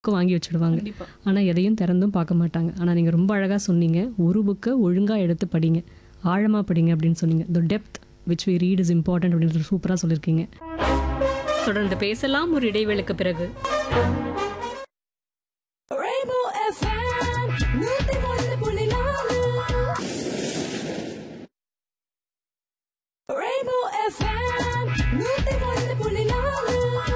Book வாங்கி வச்சுடுவாங்க கண்டிப்பா ஆனால் எதையும் திறந்தும் பார்க்க மாட்டாங்க ஆனால் நீங்கள் ரொம்ப அழகாக சொன்னீங்க ஒரு புக்கை ஒழுங்காக எடுத்து படிங்க ஆழமாக படிங்க அப்படின்னு சொன்னீங்க the depth which we read is important அப்படின்னு சூப்பராக சொல்லியிருக்கீங்க தொடர்ந்து பேசலாம் ஒரு இடைவேளைக்கு பிறகு Rainbow FM, நூத்தி ஒன்று புள்ளி நாலு. Rainbow FM, நூத்தி ஒன்று புள்ளி நாலு.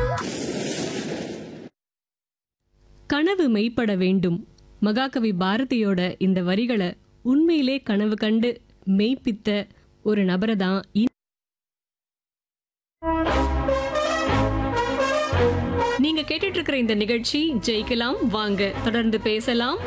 கனவு மெய்ப்பட வேண்டும் மகாகவி பாரதியோட இந்த வரிகளை உண்மையிலே கனவு கண்டு மெய்ப்பித்த ஒரு நபரை தான் இ- நீங்க கேட்டுட்டு இருக்கிற இந்த நிகழ்ச்சி ஜெயிக்கலாம் வாங்க தொடர்ந்து பேசலாம்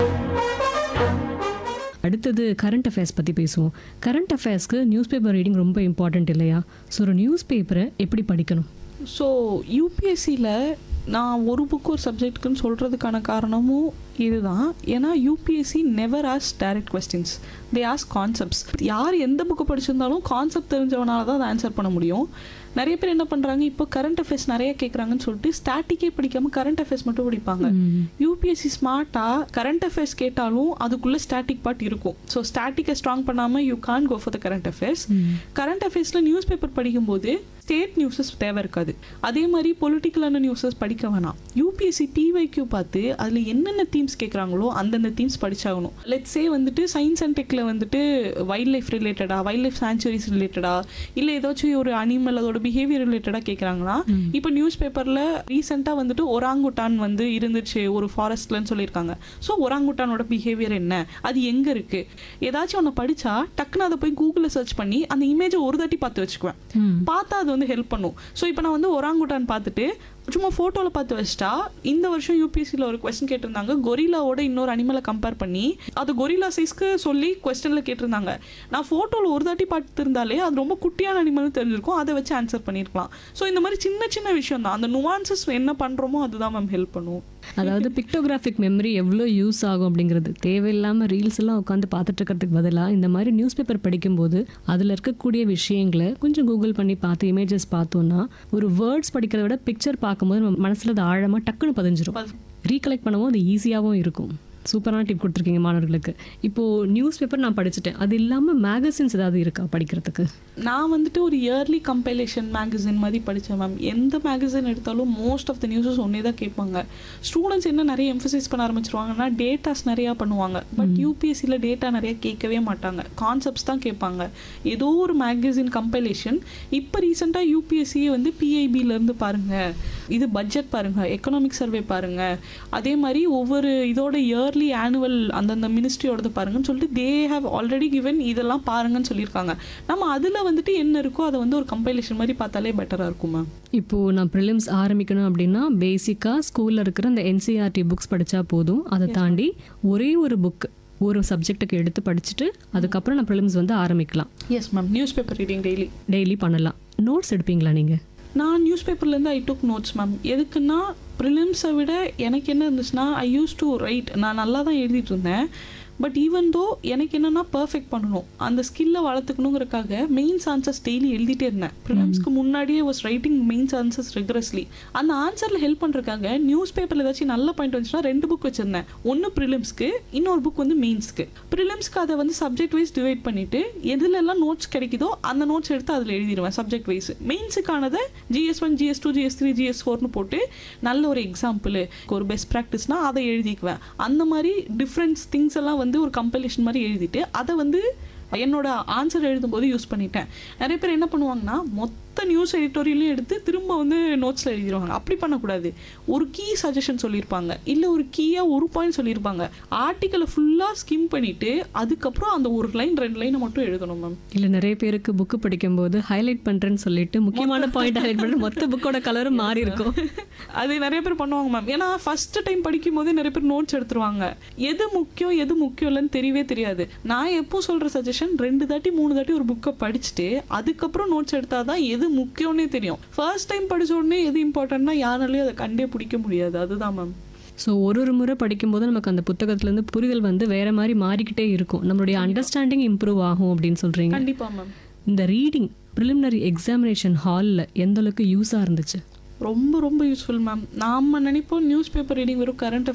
அடுத்தது கரண்ட் அஃபேர்ஸ் பற்றி பேசுவோம் கரண்ட் அஃபேர்ஸ்க்கு நியூஸ் பேப்பர் ரீடிங் ரொம்ப இம்பார்ட்டன்ட் இல்லையா ஸோ ஒரு நியூஸ் பேப்பரை எப்படி படிக்கணும் ஸோ யூபிஎஸ்சியில் நான் ஒரு புக் ஒரு சப்ஜெக்ட்டுக்குன்னு சொல்கிறதுக்கான காரணமும் இதுதான் ஏன்னா UPSC never ask direct questions they ask concepts யார் எந்த புக்கு படிச்சிருந்தாலும் கான்செப்ட் தெரிஞ்சவனால தான் அதை ஆன்சர் பண்ண முடியும் நிறைய பேர் என்ன பண்ணுறாங்க இப்போ கரண்ட் அஃபேர்ஸ் நிறைய கேட்குறாங்கன்னு சொல்லிட்டு ஸ்டாட்டிக்கே படிக்காமல் கரண்ட் அஃபேர்ஸ் மட்டும் படிப்பாங்க யூபிஎஸ்சி ஸ்மார்ட்டாக கரண்ட் அஃபேர்ஸ் கேட்டாலும் அதுக்குள்ளே ஸ்டாட்டிக் பார்ட் இருக்கும் ஸோ ஸ்டாட்டிக்கை ஸ்ட்ராங் பண்ணாமல் you can go for the current affairs current அஃபேர்ஸில் நியூஸ் பேப்பர் படிக்கும்போது ஸ்டேட் நியூஸஸ் தேவை இருக்காது அதே மாதிரி பொலிட்டிக்கலான நியூஸஸ் படிக்க வேணாம் யூபிஎஸ்சி டிவைக்யூ பார்த்து அதில் என்னென்ன தீம்ஸ் கேட்குறாங்களோ அந்தந்த தீம்ஸ் படிச்சாகணும் லெட்ஸ் சே வந்துட்டு சயின்ஸ் அண்ட் டெக்கில் வந்துட்டு வைல்ட் லைஃப் ரிலேட்டடா வைல்ட் லைஃப் சாங்சுரிஸ் ரிலேட்டடா இல்லை ஏதாச்சும் ஒரு அனிமல் அதோட பிஹேவியர் ரிலேட்டடாக கேட்குறாங்கன்னா இப்போ நியூஸ் பேப்பரில் ரீசெண்டாக வந்துட்டு ஒராங்குட்டான் வந்து இருந்துச்சு ஒரு ஃபாரஸ்ட்லன்னு சொல்லியிருக்காங்க ஸோ ஒராங்குட்டானோட பிஹேவியர் என்ன அது எங்கே இருக்குது ஏதாச்சும் ஒன்று படித்தா டக்குன்னு அதை போய் கூகுளில் சர்ச் பண்ணி அந்த இமேஜை ஒரு தாட்டி பார்த்து வச்சுக்குவேன் பார்த்தா அது வந்து ஹெல்ப் பண்ணும் ஸோ இப்போ நான் வந்து ஒராங்குட்டான் பார்த்துட்டு சும்மா ஃபோட்டோவில் பார்த்து வச்சிட்டா இந்த வருஷம் யூபிஎஸ்சியில் ஒரு கொஸ்டின் கேட்டிருந்தாங்க கொரிலாவோட இன்னொரு அனிமலை கம்பேர் பண்ணி அது கொரிலா சைஸ்க்கு சொல்லி கொஸ்டினில் கேட்டிருந்தாங்க நான் ஃபோட்டோவில் ஒரு தாட்டி பார்த்துருந்தாலே அது ரொம்ப குட்டியான அனிமல்னு தெரிஞ்சிருக்கும் அதை வச்சு ஆன்சர் பண்ணியிருக்கலாம் ஸோ இந்த மாதிரி சின்ன சின்ன விஷயம் தான் அந்த நுவான்சஸ் என்ன பண்ணுறோமோ அதுதான் மேம் ஹெல்ப் பண்ணும் அதாவது பிக்டோகிராஃபிக் மெமரி எவ்வளோ யூஸ் ஆகும் அப்படிங்கிறது தேவையில்லாமல் ரீல்ஸ் எல்லாம் உட்காந்து பார்த்துட்டு இருக்கிறதுக்கு பதிலாக இந்த மாதிரி நியூஸ் பேப்பர் படிக்கும்போது அதில் இருக்கக்கூடிய விஷயங்களை கொஞ்சம் கூகுள் பண்ணி பார்த்து இமேஜஸ் பார்த்தோம்னா ஒரு வேர்ட்ஸ் படிக்கிறத விட பிக்சர் பார்க்கும்போது நம்ம மனசில் அது ஆழமாக டக்குன்னு பதிஞ்சிரும் ரீகலெக்ட் பண்ணவும் அது ஈஸியாகவும் இருக்கும் சூப்பரான டிப் கொடுத்துருக்கீங்க மாணவர்களுக்கு இப்போது நியூஸ் பேப்பர் நான் படிச்சுட்டேன் அது இல்லாமல் மேகசின்ஸ் ஏதாவது இருக்கா படிக்கிறதுக்கு நான் வந்துட்டு ஒரு இயர்லி கம்பைலேஷன் மேகசின் மாதிரி படித்தேன் மேம் எந்த மேகசின் எடுத்தாலும் மோஸ்ட் ஆஃப் த நியூஸஸ் ஒன்றே தான் கேட்பாங்க ஸ்டூடெண்ட்ஸ் என்ன நிறைய எம்ஃபசைஸ் பண்ண ஆரம்பிச்சிருவாங்கன்னா டேட்டாஸ் நிறையா பண்ணுவாங்க பட் யூபிஎஸ்சியில் டேட்டா நிறைய கேட்கவே மாட்டாங்க கான்செப்ட்ஸ் தான் கேட்பாங்க ஏதோ ஒரு மேகசின் கம்பைலேஷன் இப்போ ரீசெண்டாக யூபிஎஸ்சியே வந்து பிஐபியிலேருந்து பாருங்கள் இது பட்ஜெட் பாருங்கள் எக்கனாமிக் சர்வே பாருங்கள் அதே மாதிரி ஒவ்வொரு இதோட இயர்லி ஆனுவல் அந்தந்த மினிஸ்ட்ரியோடது பாருங்கன்னு சொல்லிட்டு தே ஹேவ் ஆல்ரெடி கிவன் இதெல்லாம் பாருங்கன்னு சொல்லியிருக்காங்க நம்ம அதில் வந்துட்டு என்ன இருக்கோ அதை வந்து ஒரு கம்பைலேஷன் மாதிரி பார்த்தாலே பெட்டராக இருக்கும் மேம் இப்போது நான் ப்ரிலிம்ஸ் ஆரம்பிக்கணும் அப்படின்னா பேசிக்காக ஸ்கூலில் இருக்கிற அந்த என்சிஆர்டி புக்ஸ் படித்தா போதும் அதை தாண்டி ஒரே ஒரு புக் ஒரு சப்ஜெக்ட்டுக்கு எடுத்து படிச்சுட்டு அதுக்கப்புறம் நான் ப்ரிலிம்ஸ் வந்து ஆரம்பிக்கலாம் yes ma'am news paper reading daily daily பண்ணலாம் நோட்ஸ் எடுப்பீங்களா நீங்கள் நான் நியூஸ் பேப்பர்லேருந்து ஐ டுக் நோட்ஸ் மேம் எதுக்குன்னா ப்ரிலிம்ஸை விட எனக்கு என்ன இருந்துச்சுன்னா ஐ யூஸ் டு ரைட் நான் நல்லா தான் எழுதிட்டு இருந்தேன் பட் ஈவன் தோ எனக்கு என்னென்னா பர்ஃபெக்ட் பண்ணணும் அந்த ஸ்கில்லை வளர்த்துக்கணுங்கிறக்காக மெயின்ஸ் ஆன்சர்ஸ் டெய்லி எழுதிட்டே இருந்தேன் ப்ரிலிம்ஸ்க்கு முன்னாடியே was writing mains answers regularly அந்த ஆன்சரில் ஹெல்ப் பண்ணுறக்காக நியூஸ் பேப்பரில் ஏதாச்சும் நல்ல பாயிண்ட் வந்துச்சுன்னா ரெண்டு புக் வச்சுருந்தேன் ஒன்று ப்ரிலிம்ஸ்க்கு இன்னொரு புக் வந்து மெயின்ஸ்க்கு ப்ரிலிம்ஸ்க்கு அதை வந்து சப்ஜெக்ட் வைஸ் டிவைட் பண்ணிவிட்டு எதுலெல்லாம் நோட்ஸ் கிடைக்குதோ அந்த நோட்ஸ் எடுத்து அதில் எழுதிடுவேன் சப்ஜெக்ட் வைஸ் மெயின்ஸுக்கானதை GS one GS two GS three GS ஃபோர்னு போட்டு நல்ல ஒரு எக்ஸாம்பிள் ஒரு பெஸ்ட் ப்ராக்டிஸ்னால் அதை எழுதிக்குவேன் அந்த மாதிரி டிஃப்ரெண்ட்ஸ் திங்ஸ் எல்லாம் வந்து ஒரு கம்பைலேஷன் மாதிரி எழுதிட்டு அதை வந்து என்னோட ஆன்சர் எழுதும்போது யூஸ் பண்ணிட்டேன் நிறைய பேர் என்ன பண்ணுவாங்கன்னா மொத்த நியூஸ் எடிட்டோரியலையும் எடுத்து திரும்ப வந்து நோட்ஸில் எழுதிடுவாங்க அப்படி பண்ணக்கூடாது ஒரு கீ சஜஷன் சொல்லியிருப்பாங்க இல்லை ஒரு கீயாக ஒரு பாயிண்ட் சொல்லியிருப்பாங்க ஆர்டிக்கலை ஃபுல்லாக ஸ்கிம் பண்ணிவிட்டு அதுக்கப்புறம் அந்த ஒரு லைன் ரெண்டு லைனை மட்டும் எழுதணும் மேம் இல்லை நிறைய பேருக்கு புக்கு படிக்கும்போது ஹைலைட் பண்ணுறேன்னு சொல்லிட்டு முக்கியமான பாயிண்ட் ஹைலைட் பண்ணி மொத்த புக்கோட கலரும் மாறி இருக்கும் அது நிறைய பேர் பண்ணுவாங்க மேம் ஏன்னா ஃபர்ஸ்ட் டைம் படிக்கும் போதே நிறைய பேர் நோட்ஸ் எடுத்துருவாங்க எது முக்கியம் எது முக்கியம் இல்லைன்னு தெரியவே தெரியாது நான் எப்போ சொல்கிற சஜஷன் ரெண்டு தாட்டி மூணு தாட்டி ஒரு புக்கை படிச்சுட்டு அதுக்கப்புறம் நோட்ஸ் எடுத்தால் தான் எது முக்கியம்னே தெரியும் ஃபர்ஸ்ட் டைம் படிச்ச உடனே எது இம்பார்ட்டன்ட்னா யாராலையும் அதை கண்டே பிடிக்க முடியாது அதுதான் மேம் ஸோ ஒரு ஒரு முறை படிக்கும்போது நமக்கு அந்த புத்தகத்துலேருந்து புரிதல் வந்து வேற மாதிரி மாறிக்கிட்டே இருக்கும் நம்மளுடைய அண்டர்ஸ்டாண்டிங் இம்ப்ரூவ் ஆகும் அப்படின்னு சொல்கிறீங்க கண்டிப்பாக மேம் இந்த ரீடிங் ப்ரிலிமினரி எக்ஸாமினேஷன் ஹாலில் எந்த அளவுக்கு யூஸாக இருந்துச்சு ரொம்ப ரொம்ப யூஸ்ஃபுல் மேம் நாம நினைப்போம் நியூஸ் பேப்பர் ரீடிங் வெறும் கரண்ட்